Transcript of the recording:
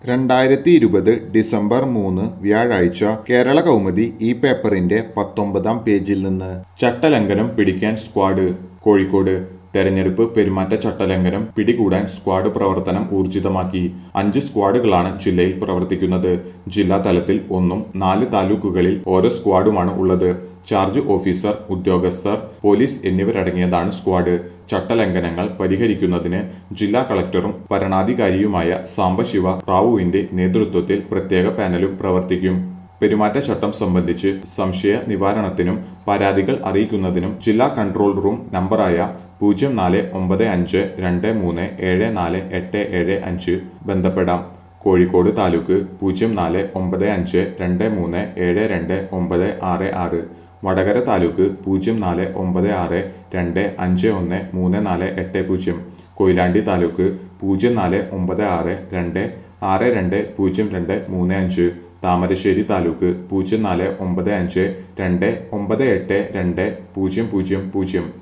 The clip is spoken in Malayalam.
രണ്ടായിരത്തി ഇരുപത് ഡിസംബർ മൂന്ന് വ്യാഴാഴ്ച കേരള കൗമുദി ഈ പേപ്പറിന്റെ പത്തൊമ്പതാം പേജിൽ നിന്ന് ചട്ടലംഘനം പിടിക്കാൻ സ്ക്വാഡ് കോഴിക്കോട് തെരഞ്ഞെടുപ്പ് പെരുമാറ്റ ചട്ടലംഘനം പിടികൂടാൻ സ്ക്വാഡ് പ്രവർത്തനം ഊർജിതമാക്കി അഞ്ച് സ്ക്വാഡുകളാണ് ജില്ലയിൽ പ്രവർത്തിക്കുന്നത് ജില്ലാ തലത്തിൽ ഒന്നും നാല് താലൂക്കുകളിൽ ഓരോ സ്ക്വാഡുമാണ് ഉള്ളത് ചാർജ് ഓഫീസർ ഉദ്യോഗസ്ഥർ പോലീസ് എന്നിവരടങ്ങിയതാണ് സ്ക്വാഡ് ചട്ടലംഘനങ്ങൾ പരിഹരിക്കുന്നതിന് ജില്ലാ കളക്ടറും ഭരണാധികാരിയുമായ സാംബശിവ റാവുവിന്റെ നേതൃത്വത്തിൽ പ്രത്യേക പാനലും പ്രവർത്തിക്കും പെരുമാറ്റച്ചട്ടം സംബന്ധിച്ച് സംശയ നിവാരണത്തിനും പരാതികൾ അറിയിക്കുന്നതിനും ജില്ലാ കൺട്രോൾ റൂം നമ്പറായ പൂജ്യം നാല് ഒമ്പത് അഞ്ച് രണ്ട് മൂന്ന് ഏഴ് നാല് എട്ട് ഏഴ് അഞ്ച് ബന്ധപ്പെടാം കോഴിക്കോട് താലൂക്ക് പൂജ്യം നാല് ഒമ്പത് അഞ്ച് രണ്ട് മൂന്ന് ഏഴ് രണ്ട് ഒമ്പത് ആറ് ആറ് വടകര താലൂക്ക് പൂജ്യം നാല് ഒമ്പത് ആറ് രണ്ട് അഞ്ച് ഒന്ന് മൂന്ന് നാല് എട്ട് പൂജ്യം കൊയിലാണ്ടി താലൂക്ക് പൂജ്യം നാല് ഒമ്പത് ആറ് രണ്ട് ആറ് രണ്ട് പൂജ്യം രണ്ട് മൂന്ന് അഞ്ച് താമരശ്ശേരി താലൂക്ക് പൂജ്യം നാല് ഒമ്പത് അഞ്ച് രണ്ട് ഒമ്പത് എട്ട് രണ്ട് പൂജ്യം പൂജ്യം പൂജ്യം